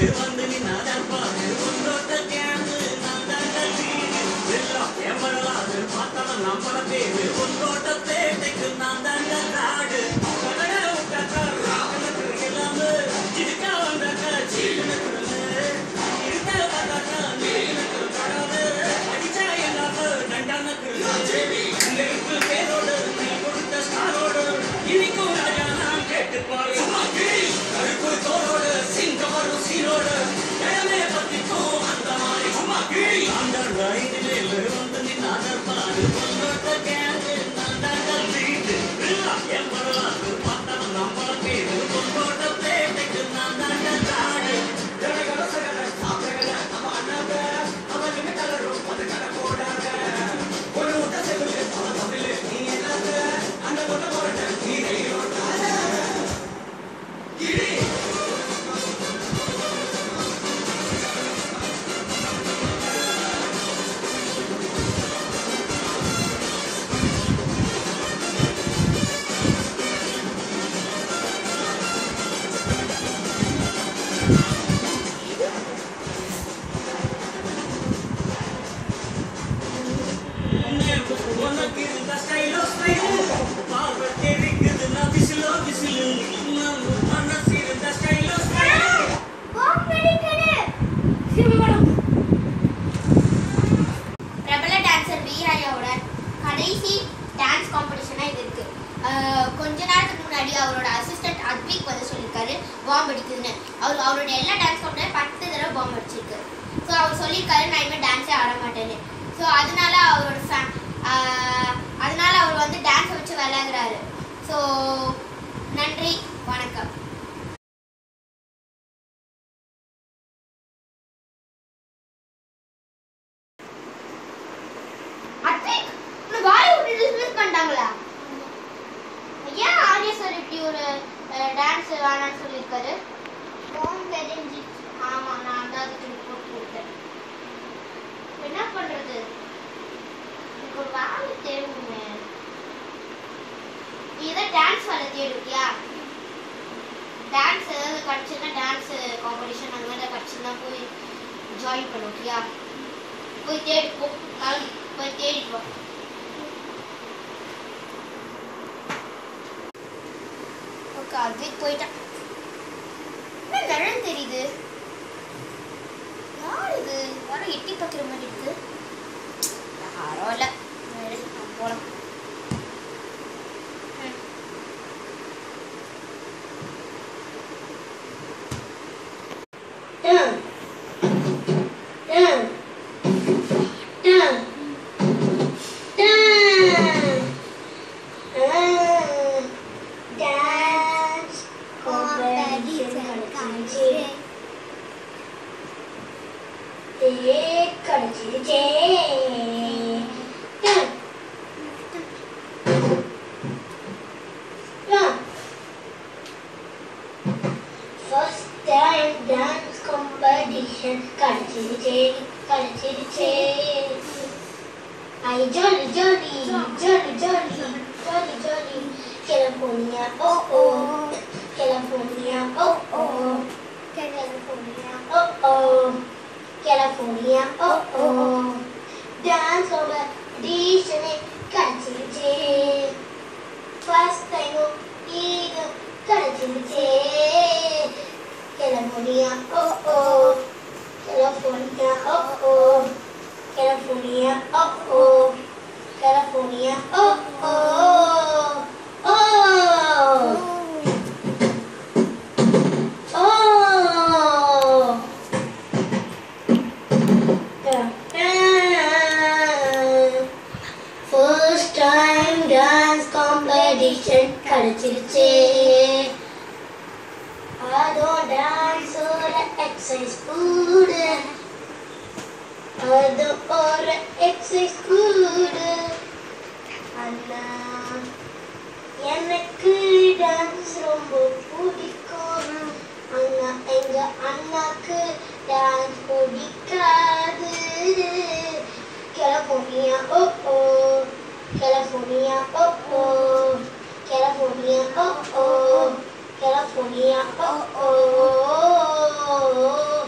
Gang வந்து நின்னாதான் பாரு உன்னோட கேங்கு நான் தாண்டா லீடு எல்லாம் எம்மடலாது பார்த்தவன் நம்மள பேரு உன்னோட பேட்டைக்கு நான் தாண்டா நாடு கடலை விட்டாக்கா ராக்கனுக்கு இல்லாம இதுக்கா வந்தாக்கா சீக்கனுக்கு இருக்க பார்த்தாக்கா நீனுக்கு படாது அடிச்சா எல்லாம தண்டானுக்கு நெருப்பு பேரோடு நீ கொடுத்த ஸ்டாரோடு இன்னைக்கும் ராஜா நான் கேட்டு பாரு கருப்பு தோரோடு சிங்கம் வரும் சீரோடு இடமே பத்திக்கும் அந்த மாதிரி சும்மா கீழ் அந்த ரைடில் வந்து நின்னாத பாரு உன்னோட கேங்கு நான் தான் வீடு என் பரவாது பார்த்தவன் நம்மள பேரு உன்னோட பேட்டைக்கு நான் தான் நாடு உனக்கு இருந்த ஸ்டைலோ ஸ்டைலு பார்வை தெரிக்குது நான் விசிலோ விசிலு மனசு இருந்த ஸ்டைலோ ஸ்டைலு பிரபல டான்சர் விஹாயாவோட கடைசி டான்ஸ் காம்படிஷனாக இது இருக்கு அஹ் கொஞ்ச நேரத்துக்கு முன்னாடி அவரோட அசிஸ்டன்ட் அத்விக் வந்து சொல்லியிருக்காரு பாம்பு அடிக்குதுன்னு அவர் அவரோட எல்லா டான்ஸ் காம்படிஷன் பத்து தடவை பாம்பு அடிச்சிருக்காரு ஸோ அவர் சொல்லியிருக்காரு நான் இனிமேல் டான்ஸே ஆட மாட்டேன்னு ஸோ அதனால அவரோட ஃபே அதனால அவர் வந்து டான்ஸை வச்சு விளையாடுறாரு ஸோ நன்றி வணக்கம் அத்விக் உன்னை பாலிவுட் டிஸ்மிஸ் பண்ணிட்டாங்களா ஏன் ஆர்யா சார் இப்படி ஒரு டான்ஸ் வேணாம்னு சொல்லியிருக்காரு ஆமா நான் தான் அதுக்கு ரிப்போர்ட் கொடுத்தேன் என்ன பண்றது எனக்கு ஒரு வேலை தேவைங்க நீ ஏதாவது டான்ஸ் வேலை தேடுவியா டான்ஸ் ஏதாவது கிடச்சுன்னா டான்ஸ் காம்படிஷன் அந்த மாதிரி கிடச்சுன்னா போய் ஜாயின் பண்ணுவியா போய் தேடி போ கிளம்பு. போய் தேடிட்டு வா ஓகே அத்விக் போயிட்டான் என்ன நிழல் தெரியுது யார் இது யாரும் எட்டி பார்க்குற மாதிரி இருக்கு யாரோ இல்லை போகலாம் Dance competition கிடைச்சிருச்சு. ஏ, கிடைச்சிருச்சே. Done. Done. First time dance competition கிடைச்சிருச்சே கிடைச்சிருச்சே ஐ jolly jolly jolly jolly jolly jolly California oh oh California oh oh California oh oh California oh oh Dance competition கிடைச்சிருச்சே First time இது கிடைச்சிருச்சே California oh oh California oh oh California oh oh California oh oh oh oh First time dance competition கிடைச்சிருச்சே அதுவும் டான்ஸோட exercise கூட அது ஒரு exercise கூட அண்ணா எனக்கு dance ரொம்ப பிடிக்கும் அண்ணா எங்க அண்ணாக்கு டான்ஸ் பிடிக்காது California oh oh California oh oh California oh oh California oh oh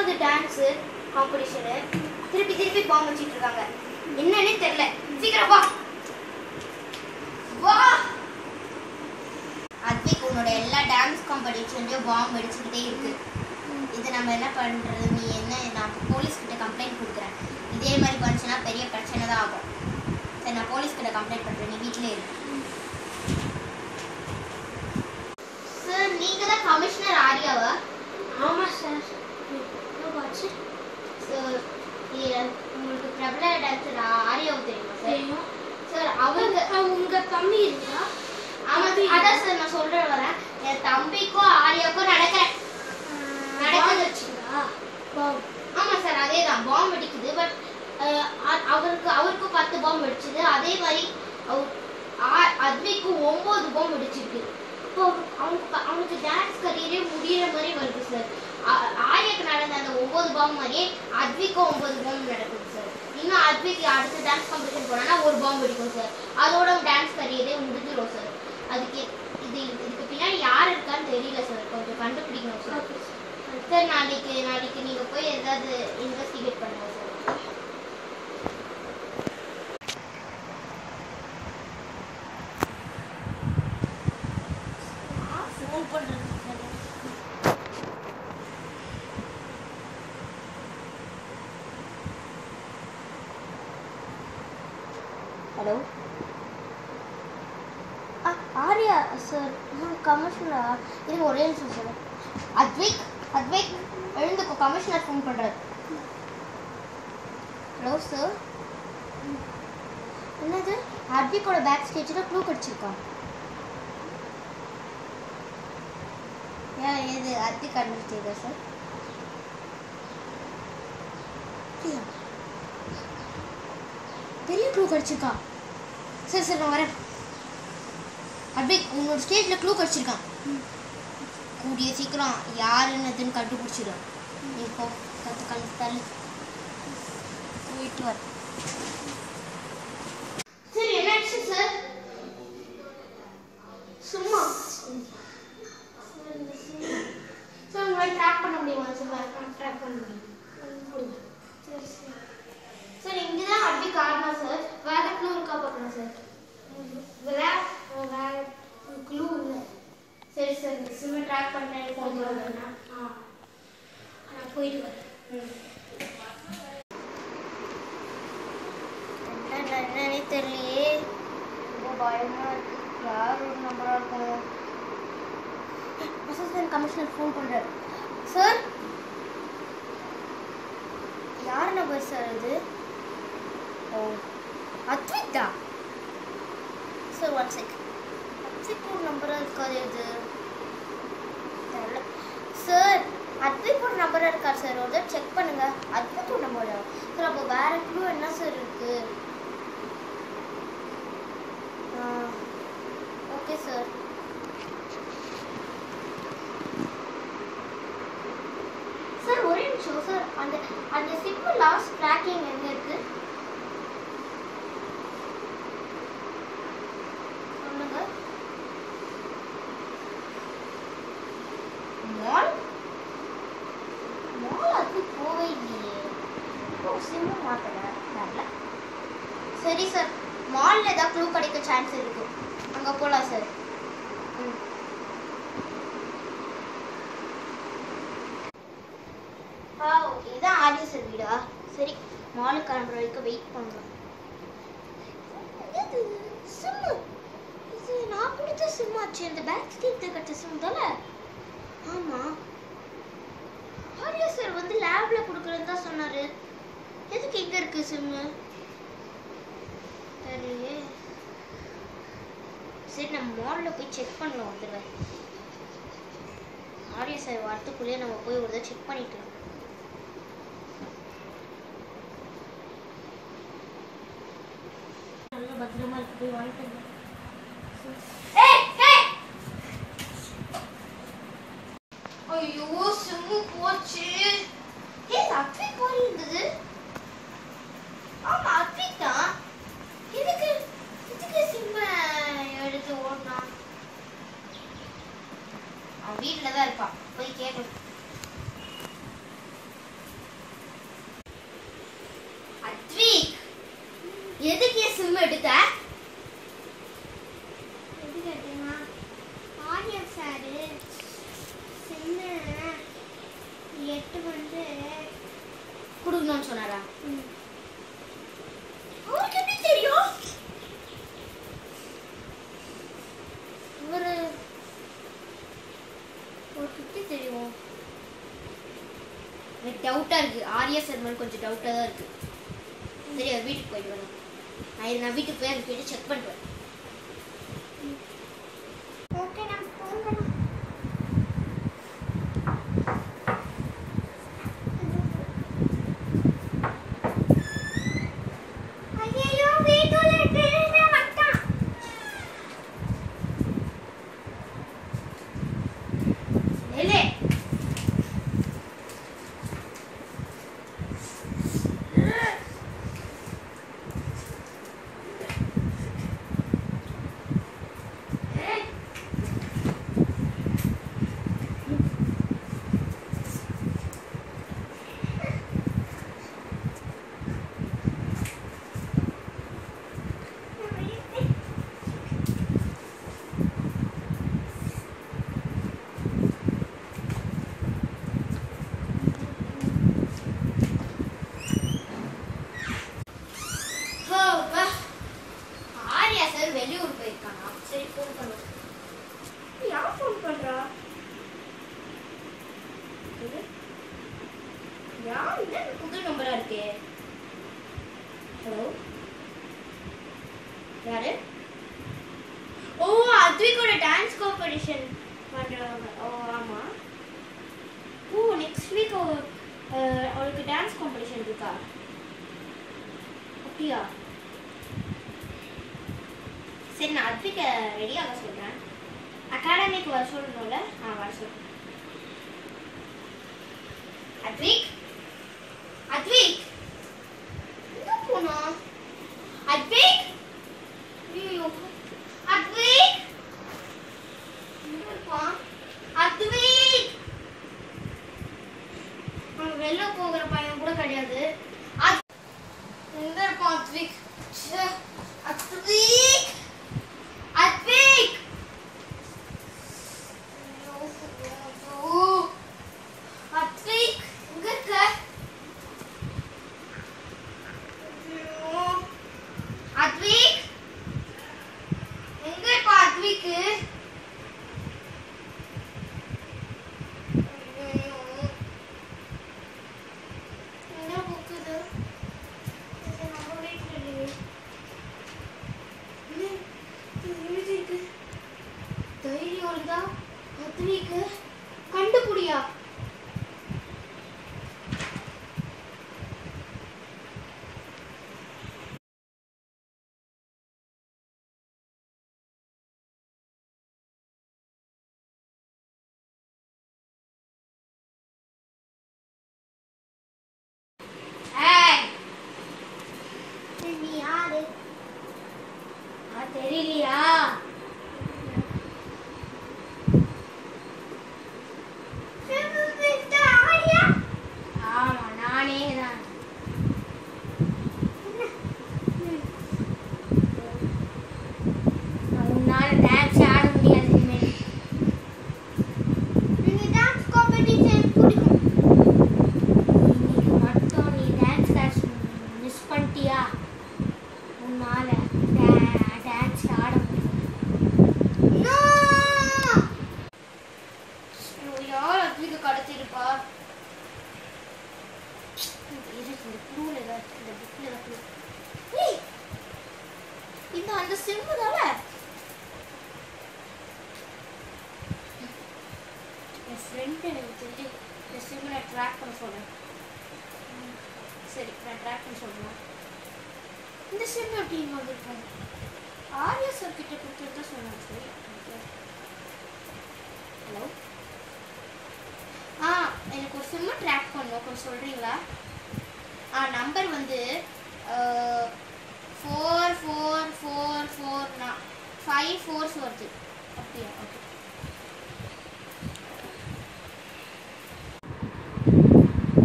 ரெண்டாவது டான்ஸ் காம்படிஷனு திருப்பி திருப்பி பாம்பு வச்சிட்டு இருக்காங்க என்னன்னே தெரியல சீக்கிரம் வா வா அத்விக் உன்னோட எல்லா டான்ஸ் காம்படிஷன்லயும் பாம்பு வெடிச்சுக்கிட்டே இருக்கு இது நம்ம என்ன பண்றது நீ என்ன நான் போலீஸ் கிட்ட கம்ப்ளைண்ட் கொடுக்குறேன் இதே மாதிரி பண்ணுச்சுன்னா பெரிய பிரச்சனை தான் ஆகும் சரி நான் போலீஸ் கிட்ட கம்ப்ளைண்ட் பண்றேன் நீ வீட்டிலே இரு சார் நீங்க தான் கமிஷனர் ஆரியாவா ஆமாம் சார் என்னாச்சு சார் உங்களுக்கு பிரபல டான்சர் ஆரியாவை தெரியுமா சார் தெரியும் சார் அவங்க உங்க தம்பி இருக்கா ஆமா அதான் சார் நான் சொல்றேன் வரேன் என் தம்பிக்கும் ஆரியாவுக்கும் நடக்கிற நடக்குது. வச்சுங்களா ஆமா சார் அதே தான் பாம்பு வெடிக்குது பட் அவருக்கு அவருக்கும் பத்து பாம்பு வெடிச்சுது அதே மாதிரி அவர் ஆ- அத்விக்கும் ஒன்பது பாம்பு வெடிச்சிருக்கு இப்போ அவங்க அவனுக்கு டான்ஸ் கரியரே முடியிற மாதிரி வருது சார் ஆரியாக்கு நடந்த அந்த ஒன்பது பாம்பு மாதிரியே அத்விக்கும் ஒன்பது பாம்பு நடக்குது சார் இன்னும் அத்விக் அடுத்த டான்ஸ் காம்படிஷன் போனானா ஒரு பாம்பு வெடிக்கும் சார் அதோட டான்ஸ் கரியரே முடிஞ்சிடும் சார் அதுக்கு இது இதுக்கு பின்னாடி யார் இருக்கான்னு தெரியல சார் கொஞ்சம் கண்டுபிடிக்கணும் சார் சார் நாளைக்கு நாளைக்கு நீங்க போய் ஏதாவது இன்வெஸ்டிகேட் பண்ணுங்க சார் ஃபோன் பண்றது ஹலோ ஆர்யா சார் கமிஷனரா இருங்க ஒரே நிமிஷம் சார் அத்விக் அத்விக் எழுந்துக்கோ கமிஷனர் ஃபோன் பண்றாரு ஹலோ சார் என்னது அத்விக்கோட பேக் ஸ்டேஜில் க்ளூ கிடச்சிருக்கான் ஏன் இது அத்விக் கண்டுபிடிச்சிருக்கா சார் அப்படியா? பெரிய க்ளூ கிடச்சிருக்கா சரி சரி நான் வரேன் அத்விக் உன்னோட ஸ்டேஜில் க்ளூ கிடச்சிருக்கான் கூடிய சீக்கிரம் யாருன்னதுன்னு கண்டுபிடிச்சிடும் நீ போ கத்து கண்டு தள்ளு போயிட்டு வர சரி என்னாச்சு சார் சும்மா சார் உங்களை ட்ராக் பண்ண முடியுமா சார் ட்ராக் பண்ண முடியும் சரி சரி சார் இங்கே தான் அப்படி காரணம் சார் வேற க்ளூ இருக்கா பார்க்கணும் சார் வேற வேற க்ளூ இல்லை சரி சார் இந்த சிம்மை ட்ராக் பண்ணேன் கொண்டு வரேன்னா ஆ நான் போயிட்டு வரேன் என்னன்னே தெரியலையே ரொம்ப பயமா இருக்கு யார் ஒரு நம்பரா இருக்கும் அசிஸ்டன்ட் கமிஷனர் ஃபோன் பண்றாரு சார் யார் நம்பர் சார் இது ஓ அத்விக் தான் சார் ஒன் செகண்ட் அத்விக் ஒரு நம்பராக இருக்காது இது தெரியல சார் அத்விக் ஒரு நம்பராக இருக்கார் சார் ஒரு தடவை செக் பண்ணுங்க அத்விக் ஒரு நம்பரா சார் அப்போ வேற க்ளூ என்ன சார் இருக்கு ஓகே சார் சார் ஒரே நிமிஷம் சார் அந்த அந்த சிப்பு லாஸ்ட் ட்ராக்கிங் எங்க இருக்கு சொல்லுங்க மால் மால் அது போவே இல்லையே ஓ சிம்மு மாத்தல வரல சரி சார் மால்ல ஏதாவது க்ளூ கிடைக்க சான்ஸ் இருக்கு அங்க போலாம் சார் ம் ஆ ஓகே இதான் ஆர்யா சார் வீடா சரி மாலுக்கு கிளம்புற வரைக்கும் வெயிட் பண்ணுறோம் இது சிம்மு இது நான் கொடுத்த சிம் ஆச்சு இந்த பேக் ஸ்டீட் கட்ட சிம் தானே ஆமாம் ஆர்யா சார் வந்து லேப்ல கொடுக்குறேன்னு தான் சொன்னாரு எதுக்கு எங்க இருக்கு சிம்மு தெரியலையே சரி நம்ம மாலில் போய் செக் பண்ணலாம் ஒரு தடவை ஆர்யா சார் வரத்துக்குள்ளேயே நம்ம போய் ஒரு தடவை செக் பண்ணிட்டு வரலாம். நல்லா பத்திரமா இருக்கு போய் வாங்கிட்டு வந்து. ஏய், ஏய்! ஐயோ சிம்மு போச்சு ஏய் அத்விக் மாதிரி இருந்தது ஆமா அத்விக் தான் இதுக்கு இதுக்கு சிம்ம எடுத்து ஓடலாம் அவன் வீட்டில் தான் இருப்பான் போய் கேட்கணும் சிம் எடுத்த எப்படி கேட்டீங்கன்னா ஆர்யா சாரு சின்ன எட்டு வந்து கொடுக்கணும்னு சொன்னாரா ம், அவருக்கு எப்படி தெரியும் ஒரு அவருக்கு எப்படி தெரியும் எனக்கு டவுட்டா இருக்கு ஆர்யா சர்மன் கொஞ்சம் டவுட்டா தான் இருக்கு சரி அவர் வீட்டுக்கு போயிட்டு வரணும் நான் இது நான் வீட்டுக்கு போய் அந்த போயிட்டு செக் பண்ணிட்டு வரேன் ஓகே நம்ம போகலாம் ஐயோ வீட்டுல திருட வந்துட்டான் இல்லை அப்பா. ஆர்யா சார் வெளியூர் போயிருக்கானா சரி ஃபோன் பண்ணுவோம் யார் ஃபோன் பண்றா இது? யார் இது? புது நம்பரா இருக்கே ஹலோ யாரு ஓ அத்விகோட டான்ஸ் காம்படிஷன் பண்றவங்க ஓ ஆமா ஓ நெக்ஸ்ட் வீக் அவளுக்கு டான்ஸ் காம்படிஷன் இருக்கா அப்படியா சரி நான் அத்விக்க ரெடியாக சொல்றேன் அகாடமிக்கு வர சொல்லணும்ல ஆ வர சொல்றேன் அத்விக் அத்விக் எங்க போனா அத்விக் ஐயோ அத்விக் எங்க இருப்பான் அத்விக் அவன் வெளில போகிற பையன் கூட கிடையாது அத்- எங்க இருப்பான் அத்விக் ச்சே, அத்விக் அத்விக் ஐயோ, ஐயோ. அத்விக் எங்க இருக்க ஐயோ. அத்விக் எங்க இருப்பா அத்விக் ஐயோ. எங்க போக்குது இது நம்ம வீட்டுல இல்லையே என்ன? இது எழுதி இருக்கு. தைரியம் இருந்தா அத்விக்கு கண்டுபிடியா ஏய் நீ யாரு நான் தெரியலையா ஆர்யா ஆமா நானே தான் உன்னால டான்ஸ் ஆட முடியாது இனிமேல் எனக்கு டான்ஸ் காம்படிஷன் பிடிக்கும் இன்னைக்கு மட்டும் நீ டான்ஸ் கிளாஸ் மிஸ் பண்ணிட்டியா உன்னால டான்ஸ் ஆட முடியும் நோ யார் அத்விக்கு கடத்திருப்பா இரு இந்த க்ளூல ஏதாவது இந்த புக்ல ஏதாவது ஏய் இந்த அந்த சிம்பு தானே என் ஃப்ரெண்ட் எனக்கு தெரிஞ்சு இந்த சிம்மு நான் ட்ராக் பண்ண சொல்றேன் ம், சரி நான் ட்ராக் பண்ண சொல்றேன் இந்த சிம் எப்படி இங்கே வந்திருக்கோம் ஆர்யா சார் கிட்ட கொடுத்துட்டு தான் சொன்னாங்க சரி ஹலோ ஆ எனக்கு ஒரு சிம்மு ட்ராக் பண்ணணும் கொஞ்சம் சொல்கிறீங்களா ஆ நம்பர் வந்து ஃபோர் ஃபோர் ஃபோர் ஃபோர்னா ஃபைவ் ஃபோர்ஸ் வருது அப்படியா ஓகே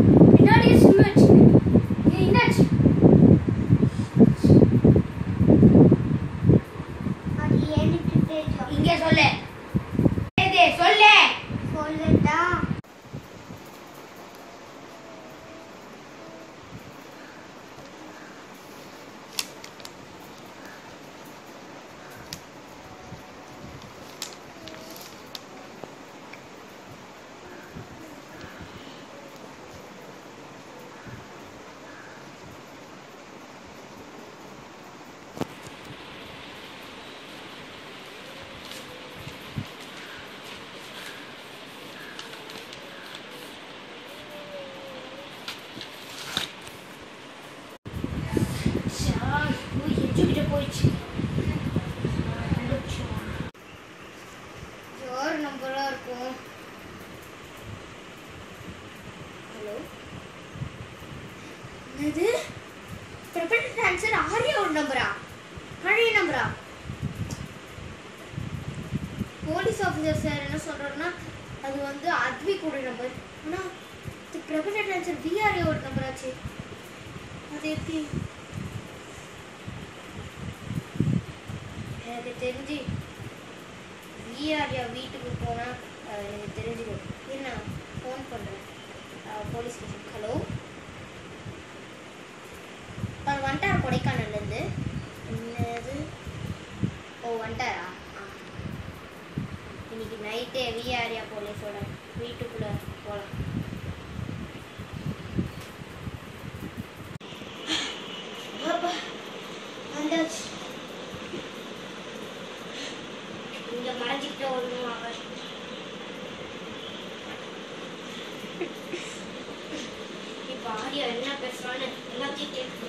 பின்னாடியே சிம்மு வச்சு என்னாச்சு ஹலோ என்னது பிரபல டான்சர் ஆர்யாவோட நம்பரா பழைய நம்பரா போலீஸ் ஆஃபீஸர் சார் என்ன சொல்றாருன்னா அது வந்து அத்விகோட நம்பர் ஆனால் இது பிரபல டான்சர் விஆர்ஏவோட நம்பர் ஆச்சு அது எப்படி எனக்கு தெரிஞ்சு விஆர்யா வீட்டுக்கு போனால் எனக்கு தெரிஞ்சுக்கும் இரு நான் ஃபோன் பண்ணுறேன் போலீஸ் ஸ்டேஷன் ஹலோ அவர் வந்துட்டார் கொடைக்கானல்லேருந்து என்னது ஓ வந்துட்டாரா ஆ இன்னைக்கு நைட்டே விஆர்யா போலீஸோட வீட்டுக்குள்ளே போகலாம் அப்பா வந்தாச்சு இங்க மறைஞ்சிக்கிட்ட ஒன்றும் அவர் இப்போ ஆரியா என்ன பேசுறான்னு எல்லாத்தையும் கேட்கு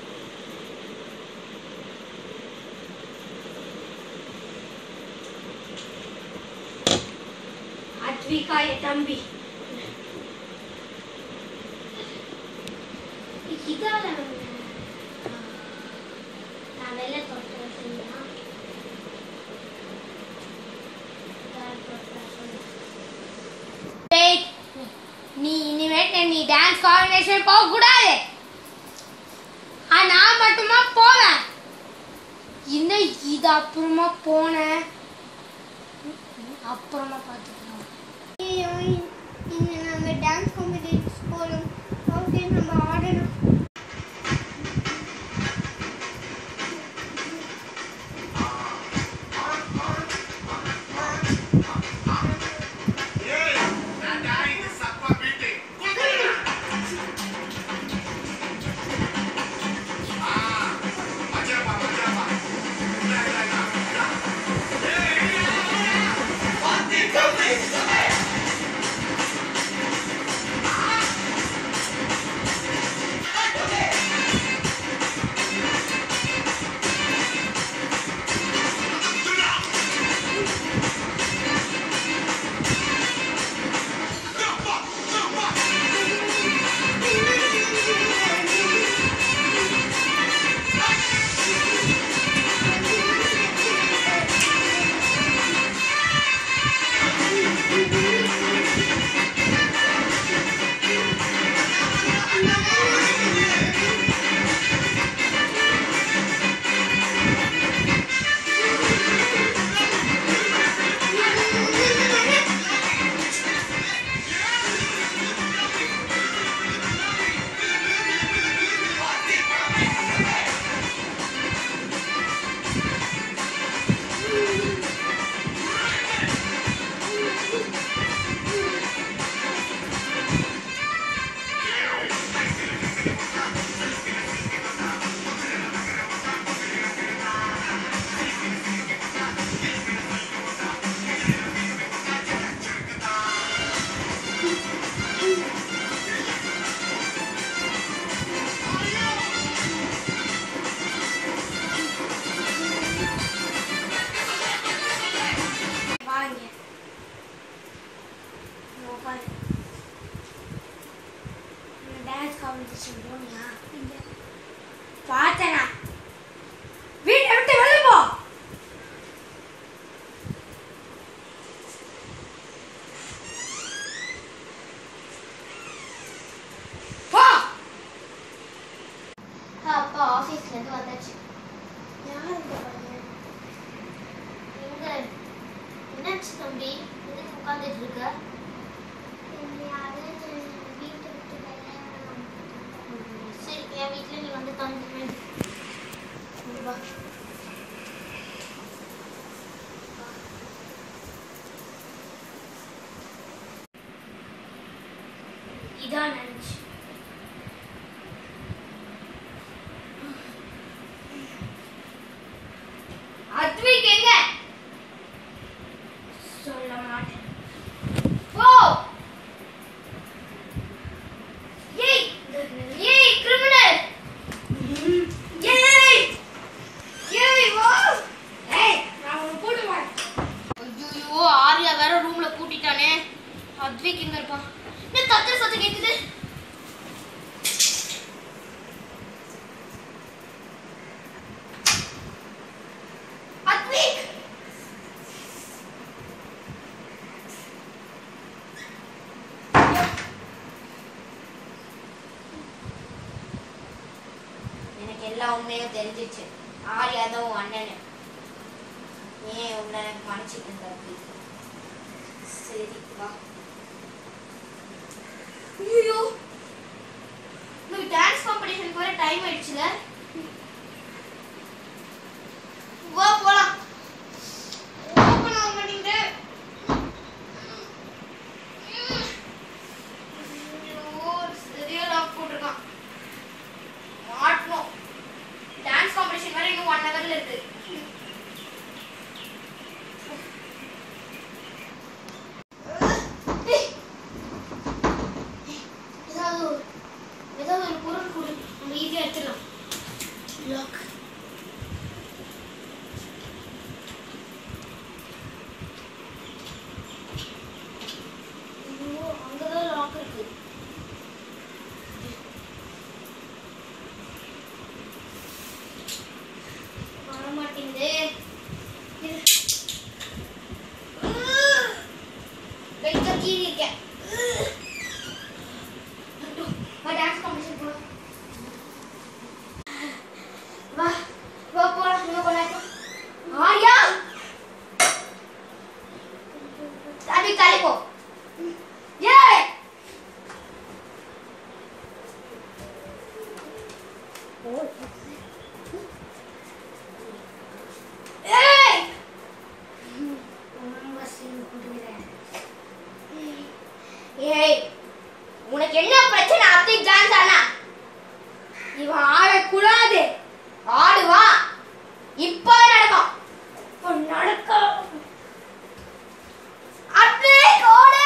அத்விகா என் தம்பி இதால நான் வெளில தொட்டுறேன் சரியா டேய், நீ இனிமேட்டு நீ டான்ஸ் காம்பினேஷன் போக கூடாது ஆ, நான் மட்டுமா போவேன் இன்னும் இது அப்புறமா போனேன் அப்புறமா பார்த்துக்கலாம் நம்ம டான்ஸ் காம்படிஷன் போகணும் ஓகே நம்ம ஆடணும் வாங்க உட்காரு டான்ஸ் காம்படிஷன் போனியா பார்த்தனா வீட்டை விட்டு வெளில போ போ அப்பா ஆஃபீஸ்ல இருந்து வந்தாச்சு யார் இந்த பையன் எங்க என்னாச்சு தம்பி எதுக்கு உட்காந்துட்டு இருக்க சரி என் வீட்டுல நீ வந்து தங்குமே வா இதான் நினைச்சு அத்விக் எங்க சொல்ல மாட்டேன் போ ஏய் ஏய் கிரிமினல் ஏய் ஏய் வா ஏய் நான் உன்னை போட்டு வரேன் ஐயோ ஆரியா வேற ரூம்ல கூட்டிட்டானே அத்விக் எங்க இருப்பான் என்ன கத்துற சத்தம் கேக்குது அத்விக் எனக்கு எல்லா உண்மையும் தெரிஞ்சிச்சு ஆரியா தான் உன் அண்ணனு ஏன் உன்னை மன்னிச்சிட்டு இருந்த அத்விக் சரி வா ஐயோ நம்ம டான்ஸ் காம்படிஷனுக்கு வர டைம் ஆயிடுச்சுல வா போலாம் ஓப்பன் ஆக மாட்டேங்குது ஐயோ, சரியா லாக் போட்டிருக்கான் மாட்டணும் டான்ஸ் காம்படிஷன் வர இன்னும் ஒன் ஹவர்ல இருக்கு ஏய். ஏதாவது ஒரு- ஏதாவது ஒரு பொருள் கொடு நம்ம ஈஸியா எடுத்துடலாம் லாக் ஐயோ அங்கதான் லாக் இருக்கு வர மாட்டேங்குது வெயிட்ட கீழே இருக்கேன் வா டான்ஸ் காம்படிஷன் போலாம் வா வா போலாம் இன்னும் கொஞ்ச நேரம் ஆரியா தம்பி தள்ளி போ ஏய் ஏய் ரொம்ப சீன் குடுக்குறேன் ஏய் உனக்கு என்ன பிரச்சனை அப்படி டான்ஸ் ஆனா இவன் ஆடக்கூடாது ஆடுவா இப்போ நடக்கும் இப்போ நடக்கும் அப்படியே ஓடு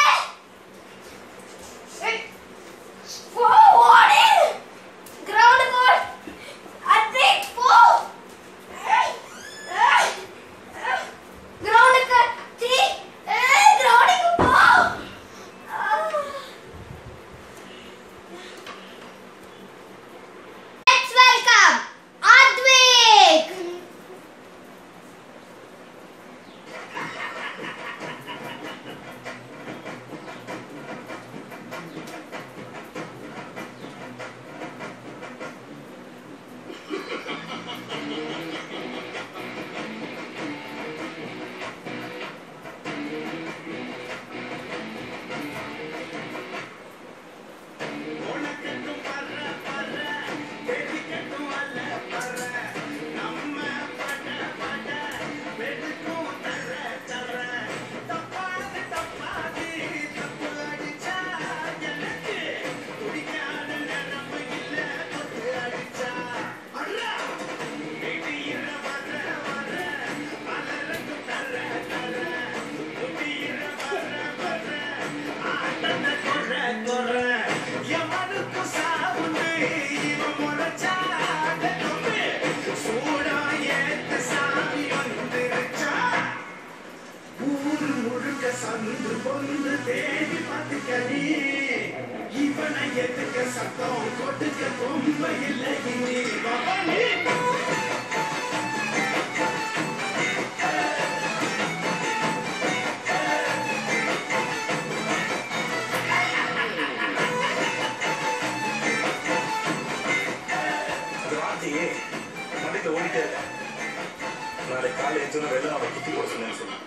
ஏய், போ ஓடு கிரவுண்டுக்கு ஓடு அப்படியே போ ஏய், ஏய், ஏய், கிரவுண்டுக்கு சீ, ஏய், கிரவுண்டுக்கு போ Let's welcome Advik. உனக்கட்டும் பர்ற பர்ற வெடிக்கட்டும் அல்ல பர்ற நம்ம பட பட வெடுக்கும் தர தர தப்பாது தப்பாது தப்பு அடிச்சா எனக்கு குடிக்காத நினப்பு இல்ல தொட்டு அடிச்சா அண்ணா வெடியிற வர வர அலறட்டும் தர தர வெடியிற வர வர ஆட்டத்தை கொற கொற எவனுக்கு சாவுண்டு இவன் முறைச்சா தம்பி சூடா ஏத்து சாமி வந்துருச்சா ஊரு முழுக்க சந்து பொந்து தேடி பார்த்துக்கடி இவனை எதுக்க சத்தம் கொட்டுக்க ரொம்ப இல்லை இனி பவனி ராத்தியே மண்டைக்கு ஓடிட்டே இருக்கேன் நாளைக்கு காலை எழுந்தோன்னு வெளில அவன் குத்தி போட சொன்னேன்னு சொல்லு